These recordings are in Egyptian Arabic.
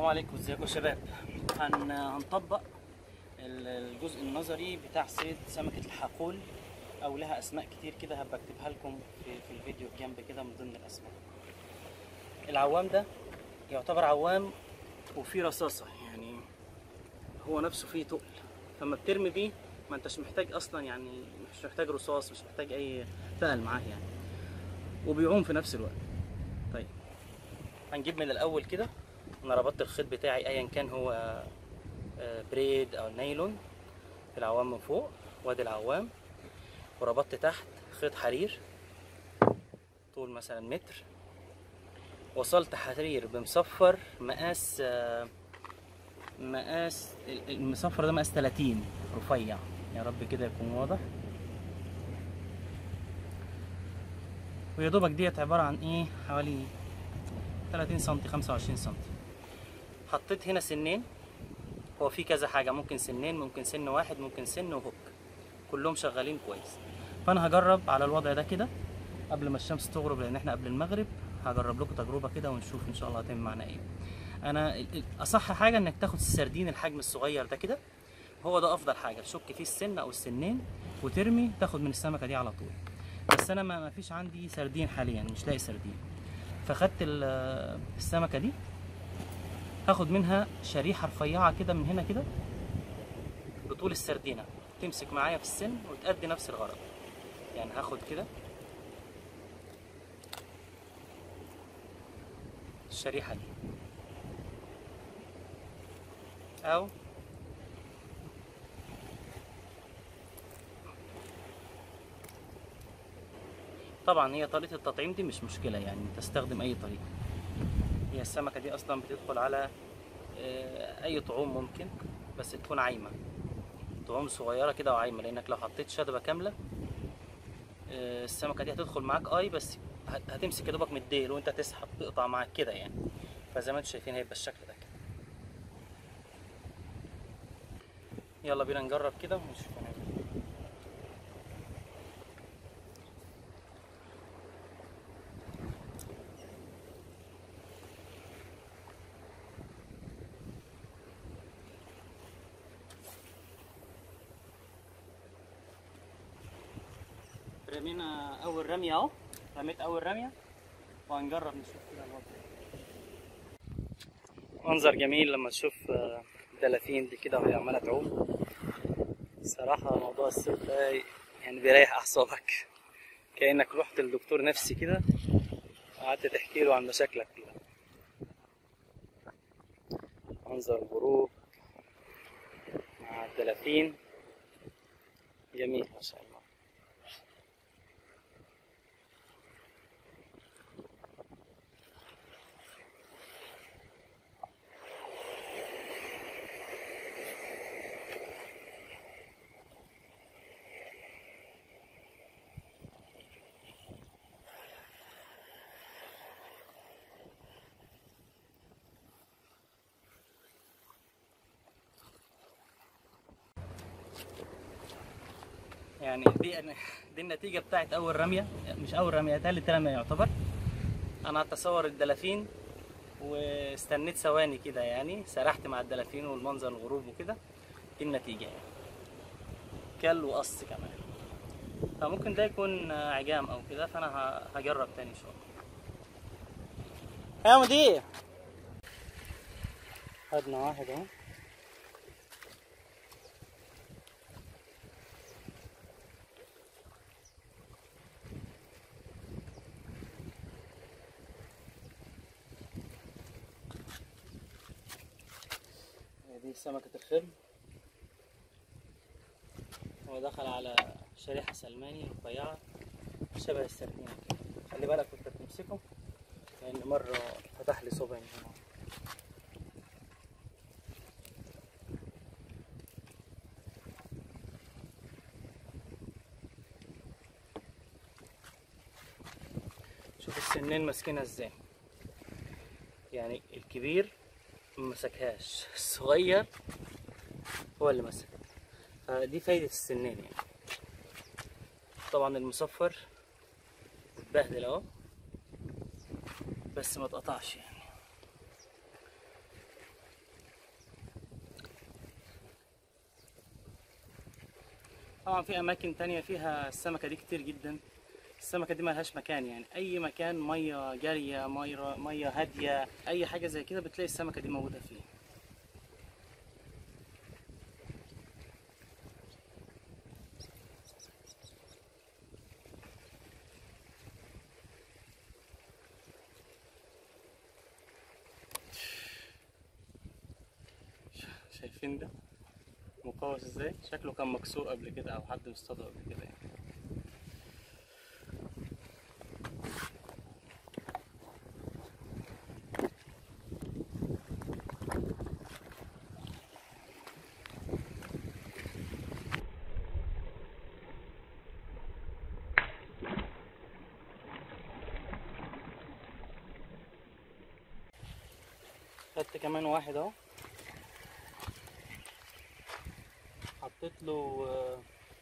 السلام عليكم ازيكم يا شباب هن... هنطبق ال- الجزء النظري بتاع صيد سمكة الحاقول او لها اسماء كتير كده هبقى اكتبها لكم في, في الفيديو الجنب كده من ضمن الاسماء العوام ده يعتبر عوام وفيه رصاصة يعني هو نفسه فيه تقل فما بترمي بيه ما انتش محتاج اصلا يعني مش محتاج رصاص مش محتاج اي ثقل معاه يعني وبيعوم في نفس الوقت طيب هنجيب من الاول كده انا ربطت الخيط بتاعي ايا كان هو آه، بريد او نايلون في العوام من فوق وادي العوام وربطت تحت خيط حرير طول مثلا متر وصلت حرير بمصفر مقاس آه، مقاس ال- المصفر ده مقاس 30 رفيع يا رب كده يكون واضح ويا دوبك ديت عبارة عن ايه حوالي 30 سم 25 سم حطيت هنا سنين هو في كذا حاجة ممكن سنين ممكن سن واحد ممكن سن وهوك كلهم شغالين كويس فانا هجرب على الوضع ده كده قبل ما الشمس تغرب لان احنا قبل المغرب هجرب لكم تجربة كده ونشوف ان شاء الله هتم معانا ايه انا ال- ال- اصح حاجة انك تاخد السردين الحجم الصغير ده كده هو ده افضل حاجة تشك فيه السن او السنين وترمي تاخد من السمكة دي على طول بس انا ما ما فيش عندي سردين حاليا مش لاقي سردين فخدت ال- السمكة دي هاخد منها شريحة رفيعة كده من هنا كده بطول السردينة تمسك معايا في السن وتأدي نفس الغرض يعني هاخد كده الشريحة دي أو طبعا هي طريقة التطعيم دي مش مشكلة يعني تستخدم أي طريقة هي السمكة دي أصلا بتدخل على آه، أي طعوم ممكن بس تكون عايمة طعوم صغيرة كده وعايمة لأنك لو حطيت شدبة كاملة آه، السمكة دي هتدخل معاك أي بس هت- هتمسك يا دوبك من الديل وأنت تسحب تقطع معاك كده يعني فزي ما انتم شايفين هيبقى الشكل ده كده يلا بينا نجرب كده ونشوف هنعمل إيه. رمينا اول رميه اهو رميت اول رميه وهنجرب نشوف كده الوضع منظر جميل لما تشوف آه، دلافين دي كده وهي عماله تعوم صراحه موضوع الصيد ده يعني بيريح اعصابك كانك رحت لدكتور نفسي كده قعدت تحكي له عن مشاكلك كده منظر الغروب مع الدلافين جميل ما شاء الله يعني دي دي النتيجة بتاعت أول رمية مش أول رمية تالت رمية يعتبر أنا هتصور الدلافين واستنيت ثواني كده يعني سرحت مع الدلافين والمنظر الغروب وكده دي النتيجة يعني كل وقص كمان فممكن ده يكون عجام أو كده فأنا ه- هجرب تاني إن شاء الله يا مدير خدنا واحد اهو دي سمكة الخرم هو دخل على شريحة سلماني رفيعة شبه السردين كده خلي بالك وانت بتمسكه لأن مرة فتح لي صبعي من هنا شوف السنين ماسكينها ازاي يعني الكبير ما مسكهاش الصغير هو اللي مسك فدي فايدة السنين يعني طبعا المصفر اتبهدل اهو بس ما اتقطعش يعني طبعا في اماكن تانية فيها السمكة دي كتير جدا السمكة دي ملهاش مكان يعني اي مكان مية جارية مية مية هادية اي حاجة زي كده بتلاقي السمكة دي موجودة فيه شايفين ده مقوس ازاي شكله كان مكسور قبل كده او حد اصطاده قبل كده يعني خدت كمان واحد اهو حطيت له آه،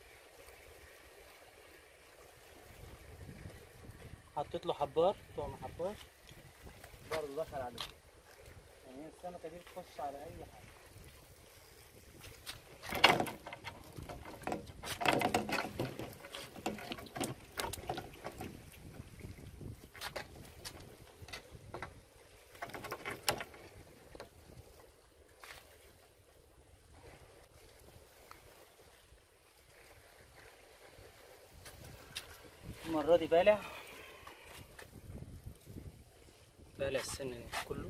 حطيت له حبار طعم حبار برضه دخل عليه يعني هي السمكة دي بتخش على أي حاجة المرة دي بالع بالع السن كله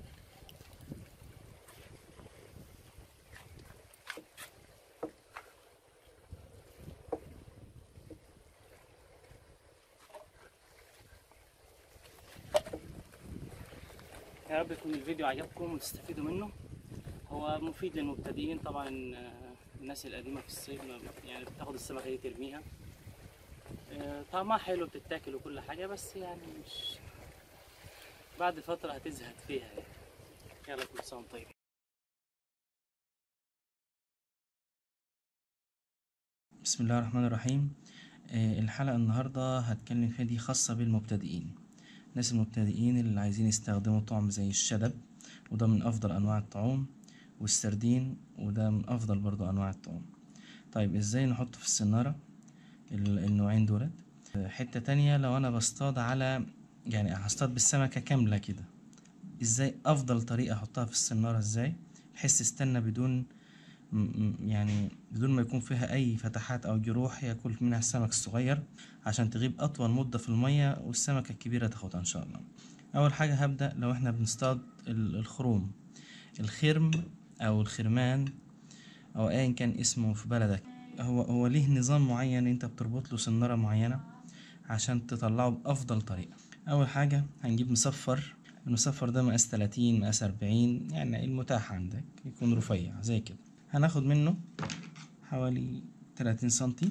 يا رب يكون الفيديو عجبكم وتستفيدوا منه هو مفيد للمبتدئين طبعا آه، الناس القديمة في الصيد ما- يعني بتاخد السمكة دي ترميها آه، طعمها حلو بتتاكل وكل حاجة بس يعني مش بعد فترة هتزهد فيها يعني يلا كل سنة وانتم طيبين بسم الله الرحمن الرحيم آه، الحلقة النهاردة هتكلم فيها دي خاصة بالمبتدئين الناس المبتدئين اللي عايزين يستخدموا طعم زي الشدب وده من أفضل أنواع الطعوم والسردين وده من أفضل برضو أنواع الطعوم طيب إزاي نحط في السنارة ال- النوعين دولت آه، حتة تانية لو أنا بصطاد على يعني هصطاد بالسمكة كاملة كده إزاي أفضل طريقة أحطها في السنارة إزاي بحيث تستنى بدون م- م- يعني بدون ما يكون فيها أي فتحات أو جروح ياكل منها السمك الصغير عشان تغيب أطول مدة في المية والسمكة الكبيرة تاخدها إن شاء الله أول حاجة هبدأ لو إحنا بنصطاد ال- الخروم الخرم أو الخرمان أو أيا كان اسمه في بلدك هو هو ليه نظام معين أنت بتربط له سنارة معينة عشان تطلعه بأفضل طريقة أول حاجة هنجيب مصفر المصفر ده مقاس 30 مقاس 40 يعني المتاح عندك يكون رفيع زي كده هناخد منه حوالي 30 سنتي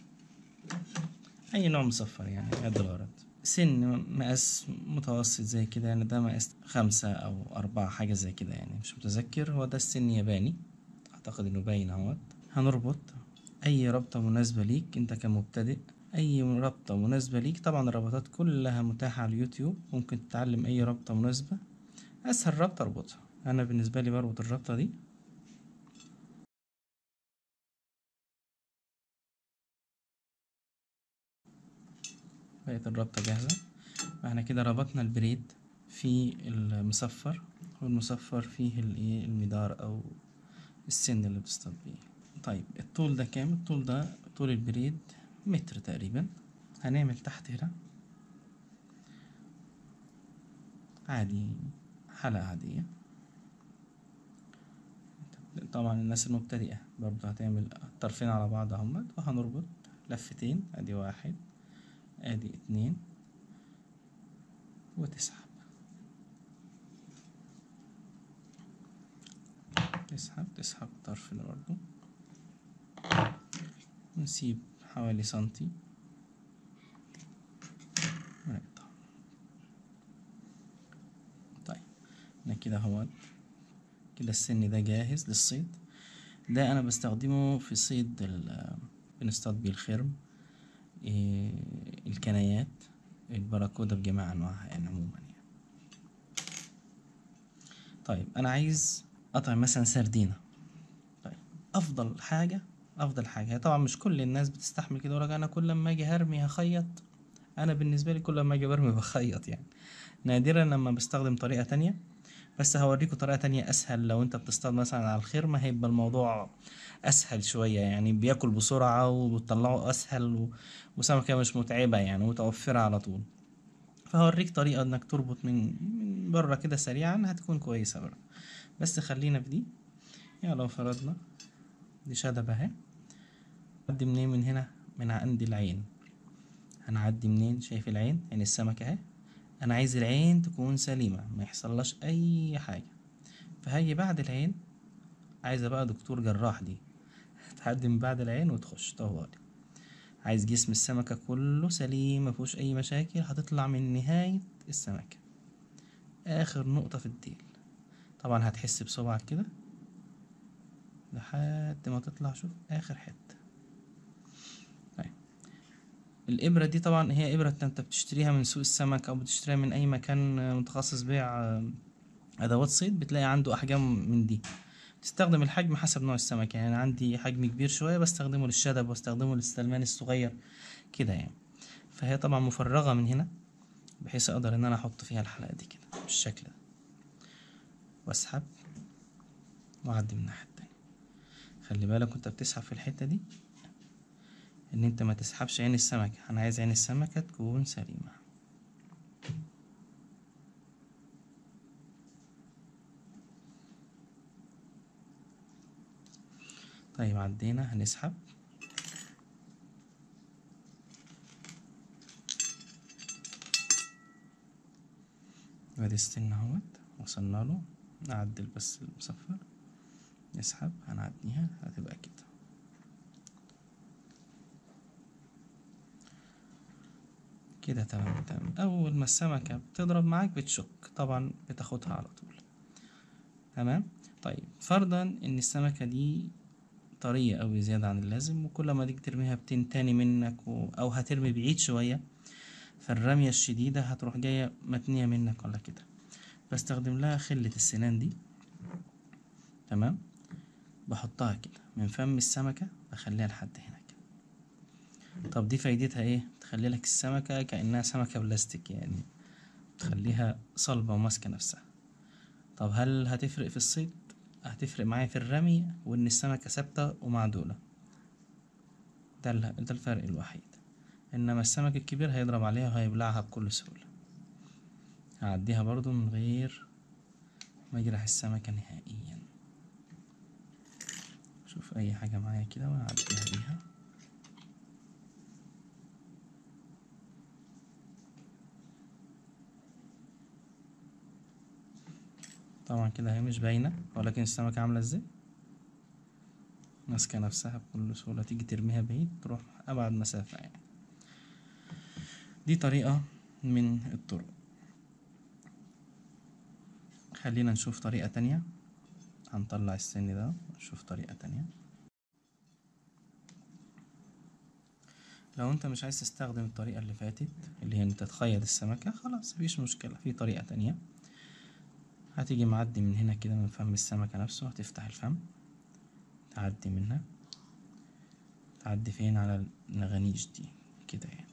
أي نوع مصفر يعني قد الغرض سن مقاس متوسط زي كده يعني ده مقاس خمسة أو أربعة حاجة زي كده يعني مش متذكر هو ده السن ياباني أعتقد إنه باين أهوت هنربط أي ربطة مناسبة ليك أنت كمبتدئ أي ربطة مناسبة ليك طبعا الربطات كلها متاحة على اليوتيوب ممكن تتعلم أي ربطة مناسبة أسهل ربطة اربطها أنا بالنسبة لي بربط الربطة دي بقت الربطة جاهزة احنا كده ربطنا البريد في المصفر والمصفر فيه الايه المدار او السن اللي بتصطاد بيه طيب الطول ده كام الطول ده طول البريد متر تقريبا هنعمل تحت هنا عادي حلقة عادية طبعا الناس المبتدئة برضه هتعمل الطرفين على بعض اهمت وهنربط لفتين ادي واحد ادي اتنين وتسحب تسحب تسحب الطرف ده برضه ونسيب حوالي سنتي ونقطع طيب انا كده اهوت كده السن ده جاهز للصيد ده انا بستخدمه في صيد ال- بنصطاد بيه الخرم إيه، الكنايات البراكودا بجميع انواعها يعني عموما يعني طيب انا عايز اطعم مثلا سردينه طيب افضل حاجه افضل حاجه هي طبعا مش كل الناس بتستحمل كده يقولك انا كل ما اجي هرمي هخيط انا بالنسبه لي كل ما اجي برمي بخيط يعني نادرا لما بستخدم طريقه تانية بس هوريكم طريقه تانية اسهل لو انت بتستخدم مثلا على الخرمه هيبقى الموضوع اسهل شويه يعني بياكل بسرعه وبتطلعه اسهل و... وسمكه مش متعبه يعني متوفره على طول فهوريك طريقه انك تربط من من بره كده سريعا هتكون كويسه بره بس خلينا في دي يعني لو فرضنا دي شدبة اهي نعدي منين من هنا من عند العين هنعدي منين شايف العين يعني السمكة اهي انا عايز العين تكون سليمة ما يحصلهاش اي حاجة فهاجي بعد العين عايزة بقى دكتور جراح دي تعدي من بعد العين وتخش طوالي عايز جسم السمكة كله سليم مفيهوش اي مشاكل هتطلع من نهاية السمكة اخر نقطة في الديل طبعا هتحس بصبعك كده لحد ما تطلع شوف اخر حته طيب الابره دي طبعا هي ابره انت بتشتريها من سوق السمك او بتشتريها من اي مكان متخصص بيع ادوات صيد بتلاقي عنده احجام من دي تستخدم الحجم حسب نوع السمك يعني عندي حجم كبير شويه بستخدمه للشدب واستخدمه للسلمان الصغير كده يعني فهي طبعا مفرغه من هنا بحيث اقدر ان انا احط فيها الحلقه دي كده بالشكل ده واسحب واعدي من الناحيه التانية خلي بالك وانت بتسحب في الحته دي ان انت ما تسحبش عين السمكه انا عايز عين السمكه تكون سليمه طيب عدينا هنسحب وادي السن اهوت وصلنا له نعدل بس المصفر نسحب هنعديها هتبقى كده كده تمام تمام اول ما السمكة بتضرب معاك بتشك طبعا بتاخدها على طول تمام طيب فرضا ان السمكة دي طرية أوي زيادة عن اللازم وكل ما تيجي ترميها بتنتني منك و... أو هترمي بعيد شوية فالرمية الشديدة هتروح جاية متنية منك ولا كده بستخدم لها خلة السنان دي تمام بحطها كده من فم السمكة بخليها لحد هنا كده طب دي فايدتها ايه تخلي لك السمكة كأنها سمكة بلاستيك يعني تخليها صلبة وماسكة نفسها طب هل هتفرق في الصيد هتفرق معايا في الرمي وان السمكة ثابتة ومعدولة ده ال- ده الفرق الوحيد انما السمك الكبير هيضرب عليها وهيبلعها بكل سهولة هعديها برضو من غير ما يجرح السمكة نهائيا شوف اي حاجة معايا كده وهعديها بيها طبعا كده هي مش باينة ولكن السمكة عاملة ازاي ماسكة نفسها بكل سهولة تيجي ترميها بعيد تروح أبعد مسافة يعني دي طريقة من الطرق خلينا نشوف طريقة تانية هنطلع السن ده ونشوف طريقة تانية لو انت مش عايز تستخدم الطريقة اللي فاتت اللي هي انت تخيط السمكة خلاص مفيش مشكلة في طريقة تانية هتيجي معدي من هنا كده من فم السمكة نفسه هتفتح الفم تعدي منها تعدي فين على النغانيش دي كده يعني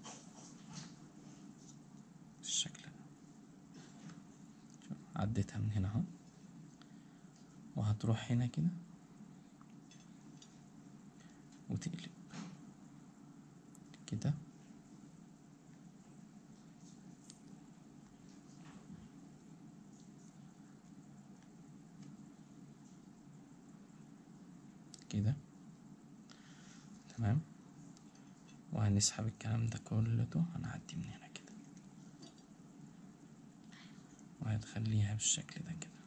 بالشكل ده شوف عديتها من هنا اهو وهتروح هنا كده وتقلب كده كده تمام وهنسحب الكلام ده كله هنعدي من هنا كده وهتخليها بالشكل ده كده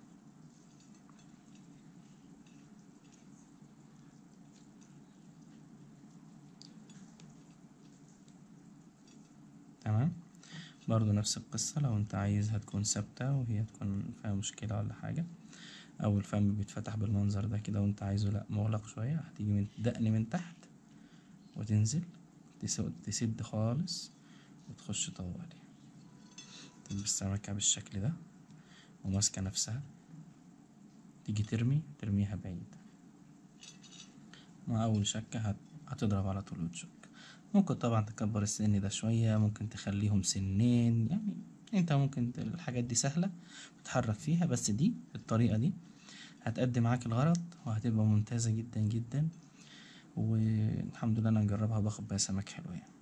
تمام برضو نفس القصة لو انت عايزها تكون ثابتة وهي تكون فيها مشكلة ولا حاجة او الفم بيتفتح بالمنظر ده كده وانت عايزه لا مغلق شوية هتيجي من دقن من تحت وتنزل تسد, تسد خالص وتخش طوالي تلبس السمكة بالشكل ده وماسكة نفسها تيجي ترمي ترميها بعيد مع أول شكة هت... هتضرب على طول وتشك ممكن طبعا تكبر السن ده شوية ممكن تخليهم سنين يعني انت ممكن ت- الحاجات دي سهلة تتحرك فيها بس دي الطريقة دي هتأدي معاك الغرض وهتبقى ممتازة جدا جدا والحمد لله انا مجربها باخد بيها سمك حلو يعني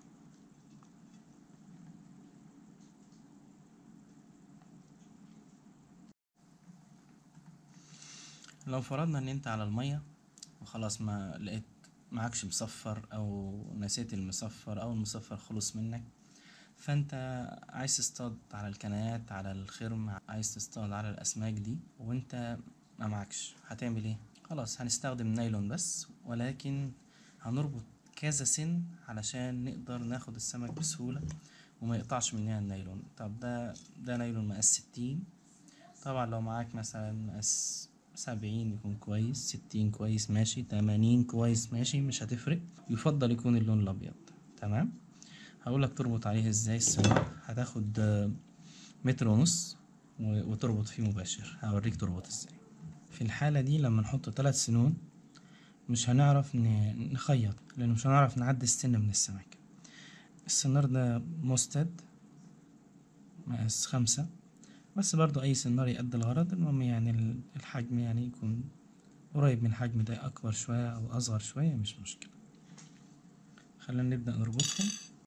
لو فرضنا ان انت على المية وخلاص ما لقيت معكش مصفر او نسيت المصفر او المصفر خلص منك فانت عايز تصطاد على الكنايات على الخرم عايز تصطاد على الاسماك دي وانت ما معكش هتعمل ايه خلاص هنستخدم نايلون بس ولكن هنربط كذا سن علشان نقدر ناخد السمك بسهولة وما يقطعش مننا النايلون طب ده ده نايلون مقاس ستين طبعا لو معاك مثلا مقاس سبعين يكون كويس ستين كويس ماشي تمانين كويس ماشي مش هتفرق يفضل يكون اللون الأبيض تمام هقولك تربط عليه ازاي السنار هتاخد آه، متر ونص و- وتربط فيه مباشر هوريك تربط ازاي في الحالة دي لما نحط ثلاث سنون مش هنعرف ن- نخيط لأنه مش هنعرف نعدي السن من السمك السنار ده مستد مقاس خمسة بس برضو أي سنار يأدي الغرض المهم يعني ال- الحجم يعني يكون قريب من الحجم ده أكبر شوية أو أصغر شوية مش مشكلة خلينا نبدأ نربطهم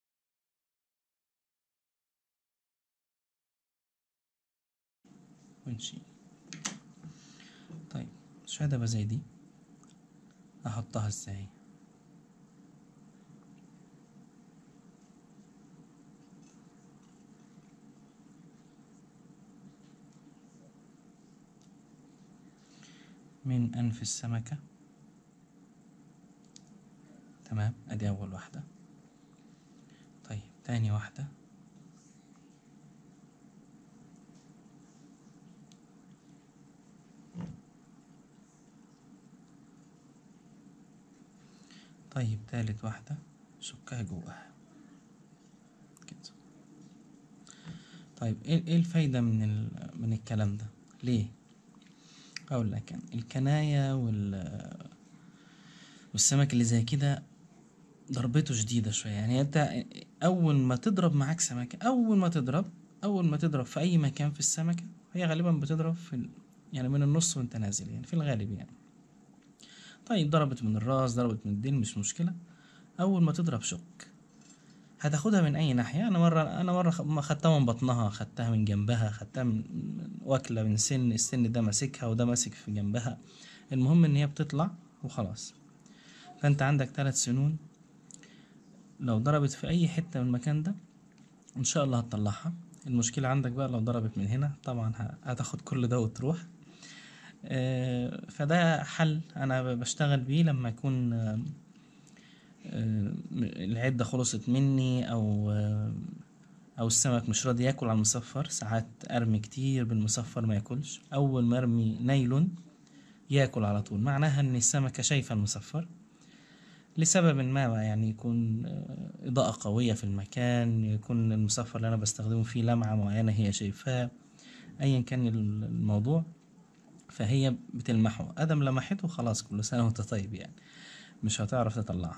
ونشيل طيب شهادة زي دي أحطها ازاي من أنف السمكة تمام أدي أول واحدة طيب تاني واحدة طيب تالت واحدة شكها جواها كده طيب ايه إيه الفايدة من ال... من الكلام ده ليه اقول لك يعني الكناية وال والسمك اللي زي كده ضربته شديدة شوية يعني انت اول ما تضرب معاك سمكة اول ما تضرب اول ما تضرب في اي مكان في السمكة هي غالبا بتضرب في ال... يعني من النص وانت نازل يعني في الغالب يعني طيب ضربت من الراس ضربت من الديل مش مشكلة أول ما تضرب شك هتاخدها من أي ناحية أنا مرة أنا مرة خ- ما خدتها من بطنها خدتها من جنبها خدتها من من واكلة من سن السن ده ماسكها وده ماسك في جنبها المهم إن هي بتطلع وخلاص فأنت عندك ثلاث سنون لو ضربت في أي حتة من المكان ده إن شاء الله هتطلعها المشكلة عندك بقى لو ضربت من هنا طبعا ه- هتاخد كل ده وتروح آه، فده حل انا ب- بشتغل بيه لما يكون آه، آه، العدة خلصت مني او آه، او السمك مش راضي ياكل على المصفر ساعات ارمي كتير بالمصفر ما ياكلش اول ما ارمي نايلون ياكل على طول معناها ان السمكة شايفة المصفر لسبب ما بقى يعني يكون آه، إضاءة قوية في المكان يكون المصفر اللي أنا بستخدمه فيه لمعة معينة هي شايفاها أيا كان الموضوع فهي بتلمحه ادم لمحته خلاص كل سنه وانت طيب يعني مش هتعرف تطلعها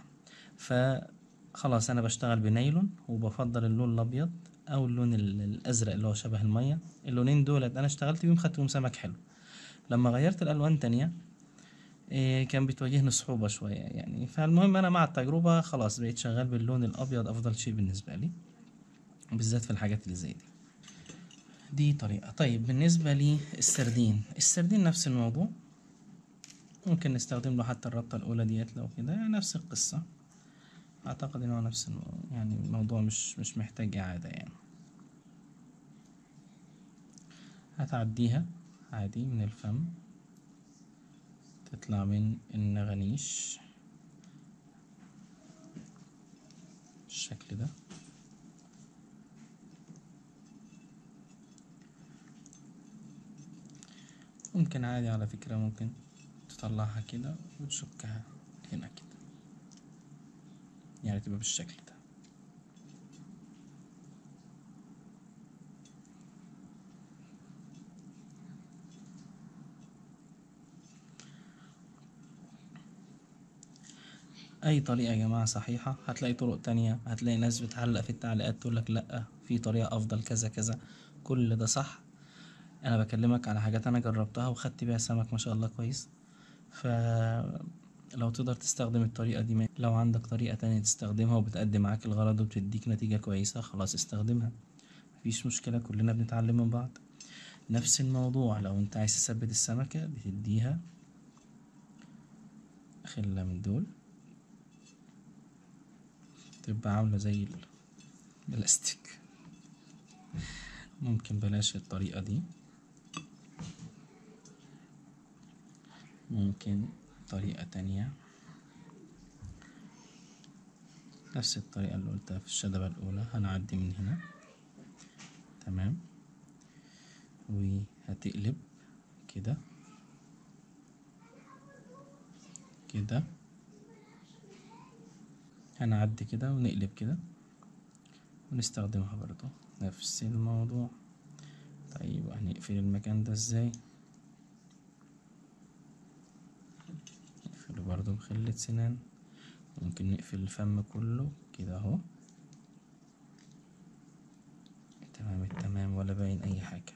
فخلاص انا بشتغل بنايلون وبفضل اللون الابيض او اللون ال- الازرق اللي هو شبه الميه اللونين دولت انا اشتغلت بيهم خدت بيهم سمك حلو لما غيرت الالوان تانية إيه كان بتواجهني صعوبة شوية يعني فالمهم أنا مع التجربة خلاص بقيت شغال باللون الأبيض أفضل شيء بالنسبة لي بالذات في الحاجات اللي زي دي دي طريقة طيب بالنسبة للسردين السردين نفس الموضوع ممكن نستخدم له حتى الربطة الأولى ديت لو كده نفس القصة أعتقد إن هو نفس الموضوع يعني الموضوع مش مش محتاج إعادة يعني هتعديها عادي من الفم تطلع من النغنيش بالشكل ده ممكن عادي على فكرة ممكن تطلعها كده وتشكها هنا كده يعني تبقى بالشكل ده اي طريقة يا جماعة صحيحة هتلاقي طرق تانية هتلاقي ناس بتعلق في التعليقات تقولك لأ في طريقة افضل كذا كذا كل ده صح انا بكلمك على حاجات انا جربتها وخدت بيها سمك ما شاء الله كويس ف لو تقدر تستخدم الطريقة دي ما- لو عندك طريقة تانية تستخدمها وبتأدي معاك الغرض وبتديك نتيجة كويسة خلاص استخدمها مفيش مشكلة كلنا بنتعلم من بعض نفس الموضوع لو انت عايز تثبت السمكة بتديها خلة من دول تبقى عاملة زي البلاستيك ممكن بلاش الطريقة دي ممكن طريقة تانية نفس الطريقة اللي قلتها في الشدبة الأولى هنعدي من هنا تمام وهتقلب كده كده هنعدي كده ونقلب كده ونستخدمها برضو نفس الموضوع طيب هنقفل المكان ده ازاي نقفله برضو بخلة سنان ممكن نقفل الفم كله كده اهو تمام التمام ولا باين اي حاجة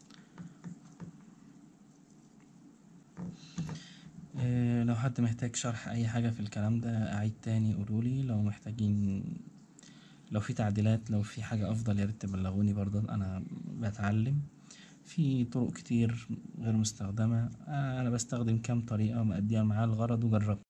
إيه لو حد محتاج شرح اي حاجة في الكلام ده اعيد تاني قولولي لو محتاجين لو في تعديلات لو في حاجة افضل يا ريت تبلغوني برضه انا بتعلم في طرق كتير غير مستخدمة انا بستخدم كام طريقة مأدية معاه الغرض وجربت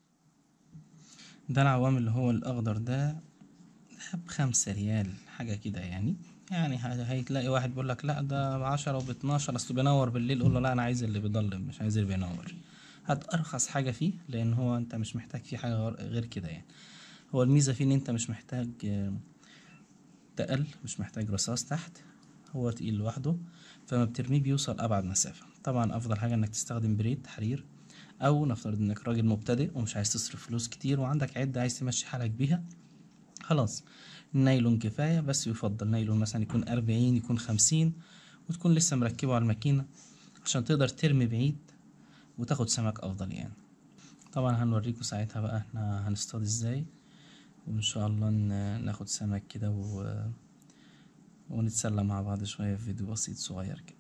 ده العوام اللي هو الاخضر ده ده بخمسة ريال حاجة كده يعني يعني ه- هتلاقي واحد بيقول لك لا ده بعشرة وباتناشر اصله بينور بالليل قول له لا انا عايز اللي بيضلم مش عايز اللي بينور هات ارخص حاجة فيه لان هو انت مش محتاج فيه حاجة غير- غير كده يعني هو الميزة فيه ان انت مش محتاج آه، تقل مش محتاج رصاص تحت هو تقيل لوحده فما بترميه بيوصل ابعد مسافة طبعا افضل حاجة انك تستخدم بريد حرير او نفترض انك راجل مبتدئ ومش عايز تصرف فلوس كتير وعندك عدة عايز تمشي حالك بيها خلاص النايلون كفاية بس يفضل نايلون مثلا يكون أربعين يكون خمسين وتكون لسه مركبه على الماكينة عشان تقدر ترمي بعيد وتاخد سمك أفضل يعني طبعا هنوريكم ساعتها بقى احنا هنصطاد ازاي وان شاء الله ن- ناخد سمك كده و... ونتسلى مع بعض شوية في فيديو بسيط صغير كده